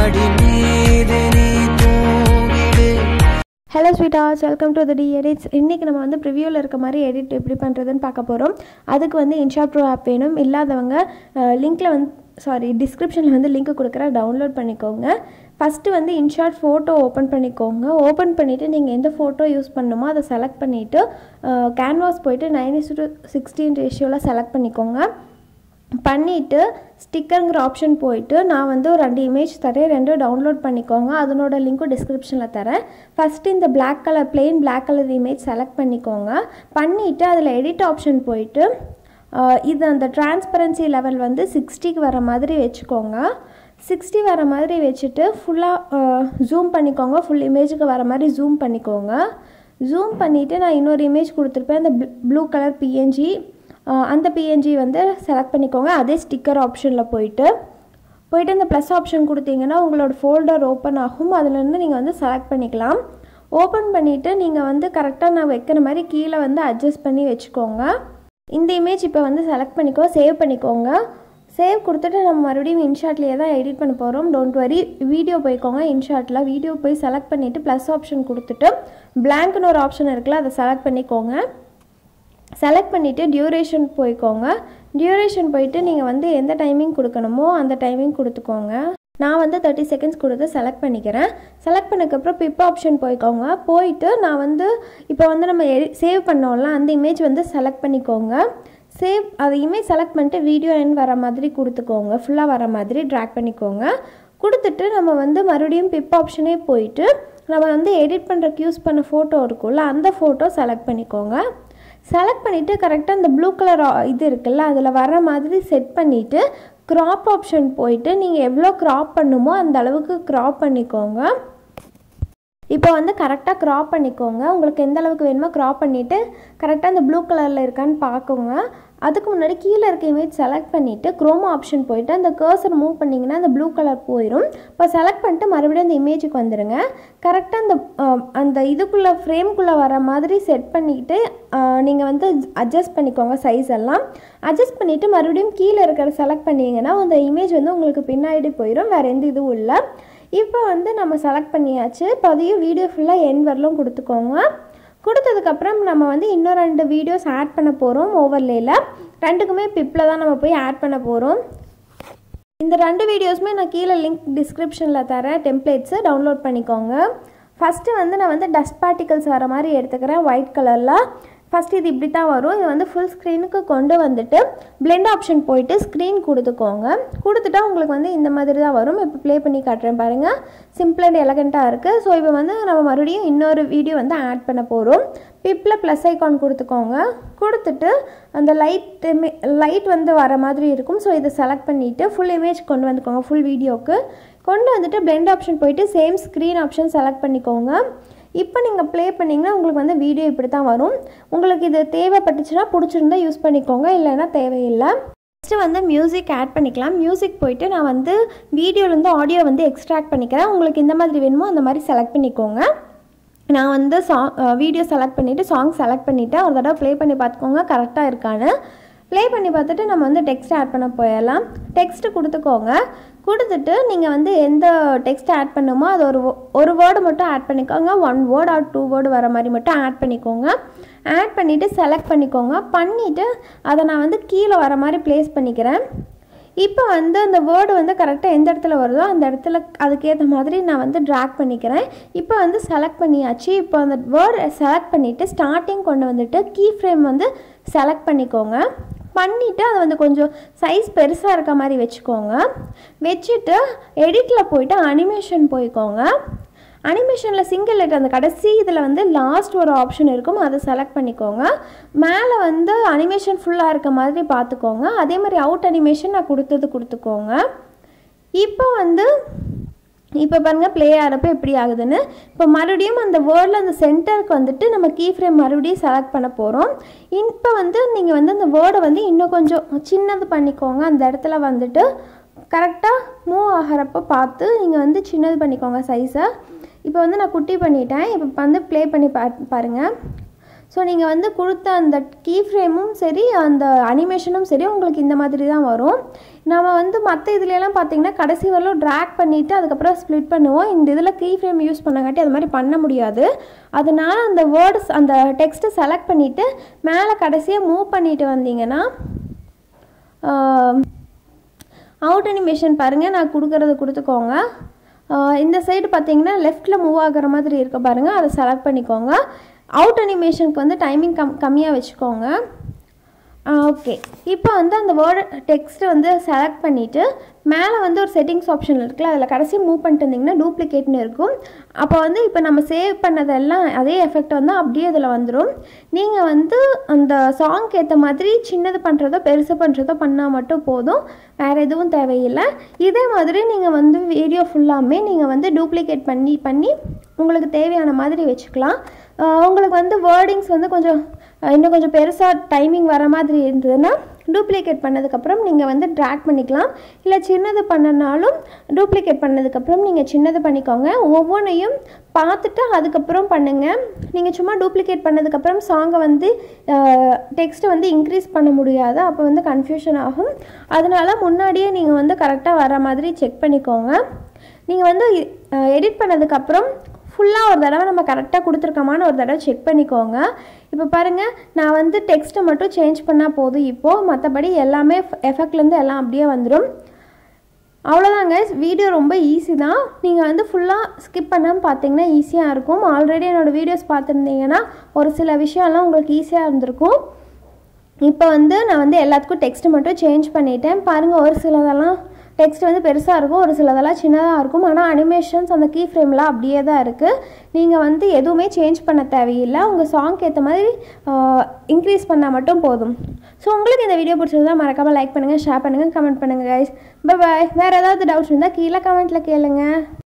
மடி மீது நீ தூங்கிடு hello sweeties welcome to the D edits இன்றைக்கி நம்ம வந்து ப்ரிவியூவில் இருக்க மாதிரி எடிட் எப்படி பண்ணுறதுன்னு பார்க்க போகிறோம் அதுக்கு வந்து இன்ஷாட் ப்ரோ ஆப் வேணும் இல்லாதவங்க லிங்க்கில் வந்து சாரி டிஸ்கிரிப்ஷனில் வந்து லிங்க் கொடுக்குறேன் டவுன்லோட் பண்ணிக்கோங்க ஃபஸ்ட்டு வந்து இன்ஷாட் ஃபோட்டோ ஓப்பன் பண்ணிக்கோங்க ஓப்பன் பண்ணிவிட்டு நீங்கள் எந்த ஃபோட்டோ யூஸ் பண்ணணுமோ அதை செலக்ட் பண்ணிவிட்டு கேன்வாஸ் போயிட்டு நைன் இஸ் டு சிக்ஸ்டீன் ரேஷியோவில் செலக்ட் பண்ணிக்கோங்க பண்ணிவிட்டு ஸ்டிக்கருங்கிற ஆப்ஷன் போயிட்டு நான் வந்து ஒரு ரெண்டு இமேஜ் தரேன் ரெண்டும் டவுன்லோட் பண்ணிக்கோங்க அதனோட லிங்க்கும் டிஸ்கிரிப்ஷனில் தரேன் ஃபஸ்ட்டு இந்த black colour plain black colour image select பண்ணிக்கோங்க பண்ணிவிட்டு அதில் எடிட் ஆப்ஷன் போயிட்டு ஆஹ் இது அந்த டிரான்ஸ்பரன்சி லெவல் வந்து சிக்ஸ்டிக்கு வர மாதிரி வச்சுக்கோங்க சிக்ஸ்டி வர மாதிரி வச்சுட்டு ஃபுல்லாக ஜூம் பண்ணிக்கோங்க ஃபுல் இமேஜுக்கு வர மாதிரி ஜூம் பண்ணிக்கோங்க ஜூம் பண்ணிவிட்டு நான் இன்னொரு இமேஜ் கொடுத்துருப்பேன் அந்த ப்ளூ கலர் பிஎன்ஜி அந்த பிஎன்ஜி வந்து செலக்ட் பண்ணிக்கோங்க அதே ஸ்டிக்கர் ஆப்ஷனில் போயிட்டு போயிட்டு அந்த ப்ளஸ் ஆப்ஷன் கொடுத்தீங்கன்னா உங்களோட ஃபோல்டர் ஓப்பன் ஆகும் அதுலேருந்து நீங்கள் வந்து செலக்ட் பண்ணிக்கலாம் ஓப்பன் பண்ணிவிட்டு நீங்கள் வந்து கரெக்டாக நான் வைக்கிற மாதிரி கீழே வந்து அட்ஜஸ்ட் பண்ணி வச்சுக்கோங்க இந்த இமேஜ் இப்போ வந்து செலக்ட் பண்ணிக்கோ சேவ் பண்ணிக்கோங்க சேவ் கொடுத்துட்டு நம்ம மறுபடியும் இன்ஷாட்லேயே தான் எடிட் பண்ண போகிறோம் டோன்ட் வரி வீடியோ போய்க்கோங்க இன்ஷாட்டில் வீடியோ போய் செலக்ட் பண்ணிவிட்டு ப்ளஸ் ஆப்ஷன் கொடுத்துட்டு பிளாங்க்னு ஒரு ஆப்ஷன் இருக்குல்ல அதை செலக்ட் பண்ணிக்கோங்க செலக்ட் பண்ணிவிட்டு டியூரேஷன் போய்க்கோங்க டியூரேஷன் போயிட்டு நீங்கள் வந்து எந்த டைமிங் கொடுக்கணுமோ அந்த டைமிங் கொடுத்துக்கோங்க நான் வந்து தேர்ட்டி செகண்ட்ஸ் கொடுத்து செலக்ட் பண்ணிக்கிறேன் செலக்ட் பண்ணக்கப்புறம் பிப் ஆப்ஷன் போய்க்கோங்க போயிட்டு நான் வந்து இப்போ வந்து நம்ம சேவ் பண்ணோம்ல அந்த இமேஜ் வந்து செலக்ட் பண்ணிக்கோங்க சேவ் அது இமேஜ் செலக்ட் பண்ணிட்டு வீடியோ என் வர மாதிரி கொடுத்துக்கோங்க ஃபுல்லாக வர மாதிரி ட்ராக் பண்ணிக்கோங்க கொடுத்துட்டு நம்ம வந்து மறுபடியும் பிப் ஆப்ஷனே போயிட்டு நம்ம வந்து எடிட் பண்ணுறக்கு யூஸ் பண்ண ஃபோட்டோ இருக்கும்ல அந்த ஃபோட்டோ செலக்ட் பண்ணிக்கோங்க செலக்ட் பண்ணிவிட்டு கரெக்டாக இந்த ப்ளூ கலர் இது இருக்குல்ல அதில் வர மாதிரி செட் பண்ணிவிட்டு க்ராப் ஆப்ஷன் போயிட்டு நீங்கள் எவ்வளோ க்ராப் பண்ணுமோ அந்த அளவுக்கு க்ராப் பண்ணிக்கோங்க இப்போ வந்து கரெக்டாக க்ராப் பண்ணிக்கோங்க உங்களுக்கு எந்த அளவுக்கு வேணுமோ க்ராப் பண்ணிவிட்டு கரெக்டாக அந்த ப்ளூ கலரில் இருக்கான்னு பார்க்கோங்க அதுக்கு முன்னாடி கீழே இருக்க இமேஜ் செலக்ட் பண்ணிவிட்டு க்ரோமா ஆப்ஷன் போயிட்டு அந்த கர்சர் மூவ் பண்ணிங்கன்னா அந்த ப்ளூ கலர் போயிடும் இப்போ செலக்ட் பண்ணிட்டு மறுபடியும் அந்த இமேஜுக்கு வந்துடுங்க கரெக்டாக அந்த அந்த இதுக்குள்ளே ஃப்ரேம்குள்ளே வர மாதிரி செட் பண்ணிக்கிட்டு நீங்கள் வந்து அட்ஜஸ்ட் பண்ணிக்கோங்க சைஸ் எல்லாம் அட்ஜஸ்ட் பண்ணிவிட்டு மறுபடியும் கீழே இருக்கிற செலக்ட் பண்ணிங்கன்னா அந்த இமேஜ் வந்து உங்களுக்கு பின்னாடி போயிடும் வேறு எந்த இதுவும் இல்லை இப்போ வந்து நம்ம செலக்ட் பண்ணியாச்சு இப்போ அதையும் வீடியோ ஃபுல்லாக என் வரலும் கொடுத்துக்கோங்க கொடுத்ததுக்கப்புறம் நம்ம வந்து இன்னும் ரெண்டு வீடியோஸ் ஆட் பண்ண போகிறோம் ஓவர்லேயில் ரெண்டுக்குமே பிப்பில் தான் நம்ம போய் ஆட் பண்ண போகிறோம் இந்த ரெண்டு வீடியோஸுமே நான் கீழே லிங்க் டிஸ்கிரிப்ஷனில் தரேன் டெம்ப்ளேட்ஸு டவுன்லோட் பண்ணிக்கோங்க ஃபஸ்ட்டு வந்து நான் வந்து டஸ்ட் பார்ட்டிகல்ஸ் வர மாதிரி எடுத்துக்கிறேன் ஒயிட் கலரில் ஃபஸ்ட் இது இப்படி தான் வரும் இது வந்து ஃபுல் ஸ்க்ரீனுக்கு கொண்டு வந்துட்டு பிளெண்ட் ஆப்ஷன் போயிட்டு ஸ்க்ரீன் கொடுத்துக்கோங்க கொடுத்துட்டா உங்களுக்கு வந்து இந்த மாதிரி தான் வரும் இப்போ ப்ளே பண்ணி காட்டுறேன் பாருங்கள் சிம்பிள் அண்ட் எலகண்ட்டாக இருக்குது ஸோ இப்போ வந்து நம்ம மறுபடியும் இன்னொரு வீடியோ வந்து ஆட் பண்ண போகிறோம் பிப்பில் ப்ளஸ் ஐக்கான் கொடுத்துக்கோங்க கொடுத்துட்டு அந்த லைட் லைட் வந்து வர மாதிரி இருக்கும் ஸோ இதை செலக்ட் பண்ணிவிட்டு ஃபுல் இமேஜ் கொண்டு வந்துக்கோங்க ஃபுல் வீடியோக்கு கொண்டு வந்துட்டு பிளெண்ட் ஆப்ஷன் போயிட்டு சேம் ஸ்க்ரீன் ஆப்ஷன் செலக்ட் பண்ணிக்கோங்க இப்போ நீங்கள் ப்ளே பண்ணிங்கன்னா உங்களுக்கு வந்து வீடியோ இப்படி தான் வரும் உங்களுக்கு இது தேவைப்பட்டுச்சுன்னா பிடிச்சிருந்தா யூஸ் பண்ணிக்கோங்க இல்லைன்னா தேவையில்லை ஃபஸ்ட்டு வந்து மியூசிக் ஆட் பண்ணிக்கலாம் மியூசிக் போயிட்டு நான் வந்து வீடியோலேருந்து ஆடியோ வந்து எக்ஸ்ட்ராக்ட் பண்ணிக்கிறேன் உங்களுக்கு இந்த மாதிரி வேணுமோ அந்த மாதிரி செலக்ட் பண்ணிக்கோங்க நான் வந்து சாங் வீடியோ செலக்ட் பண்ணிவிட்டு சாங் செலக்ட் பண்ணிவிட்டேன் ஒரு தடவை ப்ளே பண்ணி பார்த்துக்கோங்க கரெக்டாக இருக்கான்னு ப்ளே பண்ணி பார்த்துட்டு நம்ம வந்து டெக்ஸ்ட் ஆட் பண்ண போயிடலாம் டெக்ஸ்ட்டு கொடுத்துக்கோங்க கொடுத்துட்டு நீங்கள் வந்து எந்த டெக்ஸ்ட் ஆட் பண்ணுமோ அது ஒரு ஒரு வேர்டு மட்டும் ஆட் பண்ணிக்கோங்க one word or two word வர மாதிரி மட்டும் ஆட் பண்ணிக்கோங்க ஆட் பண்ணிவிட்டு செலக்ட் பண்ணிக்கோங்க பண்ணிவிட்டு அதை நான் வந்து கீழே வர மாதிரி ப்ளேஸ் பண்ணிக்கிறேன் இப்போ வந்து அந்த வேர்டு வந்து கரெக்டாக எந்த இடத்துல வருதோ அந்த இடத்துல அதுக்கேற்ற மாதிரி நான் வந்து ட்ராக் பண்ணிக்கிறேன் இப்போ வந்து செலக்ட் பண்ணியாச்சு இப்போ அந்த வேர்டு செலக்ட் பண்ணிவிட்டு ஸ்டார்டிங் கொண்டு வந்துட்டு கீ ஃப்ரேம் வந்து செலக்ட் பண்ணிக்கோங்க பண்ணிவிட்டு அதை வந்து கொஞ்சம் சைஸ் பெருசாக இருக்க மாதிரி வச்சுக்கோங்க வச்சுட்டு எடிட்டில் போயிட்டு அனிமேஷன் போய்க்கோங்க அனிமேஷனில் சிங்கிள் லெட்டர் அந்த கடைசி இதில் வந்து லாஸ்ட் ஒரு ஆப்ஷன் இருக்கும் அதை செலக்ட் பண்ணிக்கோங்க மேலே வந்து அனிமேஷன் ஃபுல்லாக இருக்க மாதிரி பார்த்துக்கோங்க அதே மாதிரி அவுட் அனிமேஷன் நான் கொடுத்தது கொடுத்துக்கோங்க இப்போ வந்து இப்போ பாருங்கள் ப்ளே ஆகிறப்ப எப்படி ஆகுதுன்னு இப்போ மறுபடியும் அந்த வேர்டில் அந்த சென்டருக்கு வந்துட்டு நம்ம கீ ஃப்ரேம் மறுபடியும் செலக்ட் பண்ண போகிறோம் இப்போ வந்து நீங்கள் வந்து அந்த வேர்டை வந்து இன்னும் கொஞ்சம் சின்னது பண்ணிக்கோங்க அந்த இடத்துல வந்துட்டு கரெக்டாக மூவ் ஆகிறப்ப பார்த்து நீங்கள் வந்து சின்னது பண்ணிக்கோங்க சைஸை இப்போ வந்து நான் குட்டி பண்ணிட்டேன் இப்போ வந்து ப்ளே பண்ணி பா பாருங்கள் ஸோ நீங்கள் வந்து கொடுத்த அந்த கீ ஃப்ரேமும் சரி அந்த அனிமேஷனும் சரி உங்களுக்கு இந்த மாதிரி தான் வரும் நம்ம வந்து மற்ற இதுலலாம் பார்த்தீங்கன்னா கடைசி வரலும் ட்ராக் பண்ணிவிட்டு அதுக்கப்புறம் ஸ்ப்ளிட் பண்ணுவோம் இந்த இதில் கீ ஃப்ரேம் யூஸ் பண்ணங்காட்டி அது மாதிரி பண்ண முடியாது அதனால அந்த வேர்ட்ஸ் அந்த டெக்ஸ்ட்டை செலக்ட் பண்ணிவிட்டு மேலே கடைசியாக மூவ் பண்ணிட்டு வந்தீங்கன்னா அவுட் அனிமேஷன் பாருங்கள் நான் கொடுக்குறது கொடுத்துக்கோங்க ஆஹ் இந்த சைடு பார்த்தீங்கன்னா லெஃப்ட்டில் மூவ் ஆகுற மாதிரி இருக்க பாருங்கள் அதை செலக்ட் பண்ணிக்கோங்க அவுட் அனிமேஷனுக்கு வந்து டைமிங் கம் கம்மியாக வச்சுக்கோங்க ஓகே இப்போ வந்து அந்த வேர்டு டெக்ஸ்ட்டை வந்து செலக்ட் பண்ணிவிட்டு மேலே வந்து ஒரு செட்டிங்ஸ் ஆப்ஷன் இருக்குல்ல அதில் கடைசி மூவ் பண்ணிட்டு இருந்தீங்கன்னா டூப்ளிகேட்னு இருக்கும் அப்போ வந்து இப்போ நம்ம சேவ் பண்ணதெல்லாம் அதே எஃபெக்ட் வந்து அப்படியே அதில் வந்துடும் நீங்கள் வந்து அந்த சாங்க்கு ஏற்ற மாதிரி சின்னது பண்ணுறதோ பெருசு பண்ணுறதோ பண்ணால் மட்டும் போதும் வேறு எதுவும் தேவையில்லை இதே மாதிரி நீங்கள் வந்து வீடியோ ஃபுல்லாமே நீங்கள் வந்து டூப்ளிகேட் பண்ணி பண்ணி உங்களுக்கு தேவையான மாதிரி வச்சுக்கலாம் ஆஹ் உங்களுக்கு வந்து வேர்டிங்ஸ் வந்து கொஞ்சம் அஹ் இன்னும் கொஞ்சம் பெருசாக டைமிங் வர மாதிரி இருந்ததுன்னா டூப்ளிகேட் பண்ணதுக்கப்புறம் நீங்கள் வந்து ட்ராக் பண்ணிக்கலாம் இல்லை சின்னது பண்ணனாலும் டூப்ளிகேட் பண்ணதுக்கப்புறம் நீங்கள் சின்னது பண்ணிக்கோங்க ஒவ்வொன்றையும் பார்த்துட்டு அதுக்கப்புறம் பண்ணுங்கள் நீங்கள் சும்மா டூப்ளிகேட் பண்ணதுக்கப்புறம் சாங்கை வந்து டெக்ஸ்ட்டை வந்து இன்க்ரீஸ் பண்ண முடியாது அப்போ வந்து கன்ஃபியூஷன் ஆகும் அதனால முன்னாடியே நீங்கள் வந்து கரெக்டாக வர மாதிரி செக் பண்ணிக்கோங்க நீங்கள் வந்து எடிட் பண்ணதுக்கப்புறம் ஃபுல்லாக ஒரு தடவை நம்ம கரெக்டாக கொடுத்துருக்கோமான்னு ஒரு தடவை செக் பண்ணிக்கோங்க இப்போ பாருங்கள் நான் வந்து டெக்ஸ்ட்டை மட்டும் சேஞ்ச் பண்ணால் போதும் இப்போது மற்றபடி எல்லாமே எஃபெக்ட்லேருந்து எல்லாம் அப்படியே வந்துடும் அவ்வளோதாங்க வீடியோ ரொம்ப ஈஸி தான் நீங்கள் வந்து ஃபுல்லாக ஸ்கிப் பண்ணாமல் பார்த்தீங்கன்னா ஈஸியாக இருக்கும் ஆல்ரெடி என்னோடய வீடியோஸ் பார்த்துருந்தீங்கன்னா ஒரு சில விஷயம்லாம் உங்களுக்கு ஈஸியாக இருந்திருக்கும் இப்போ வந்து நான் வந்து எல்லாத்துக்கும் டெக்ஸ்ட் மட்டும் சேஞ்ச் பண்ணிட்டேன் பாருங்கள் ஒரு சிலதெல்லாம் டெக்ஸ்ட் வந்து பெருசாக இருக்கும் ஒரு சிலதெல்லாம் சின்னதாக இருக்கும் ஆனால் அனிமேஷன்ஸ் அந்த கீ ஃப்ரேம்லாம் அப்படியே தான் இருக்குது நீங்கள் வந்து எதுவுமே சேஞ்ச் பண்ண தேவையில்லை உங்கள் சாங்க்கு ஏற்ற மாதிரி இன்க்ரீஸ் பண்ணால் மட்டும் போதும் ஸோ உங்களுக்கு இந்த வீடியோ பிடிச்சிருந்தா மறக்காமல் லைக் பண்ணுங்கள் ஷேர் பண்ணுங்கள் கமெண்ட் பண்ணுங்கள் கைஸ் பை பாய் வேறு ஏதாவது டவுட்ஸ் இருந்தால் கீழே கமெண்ட்டில் கேளுங்க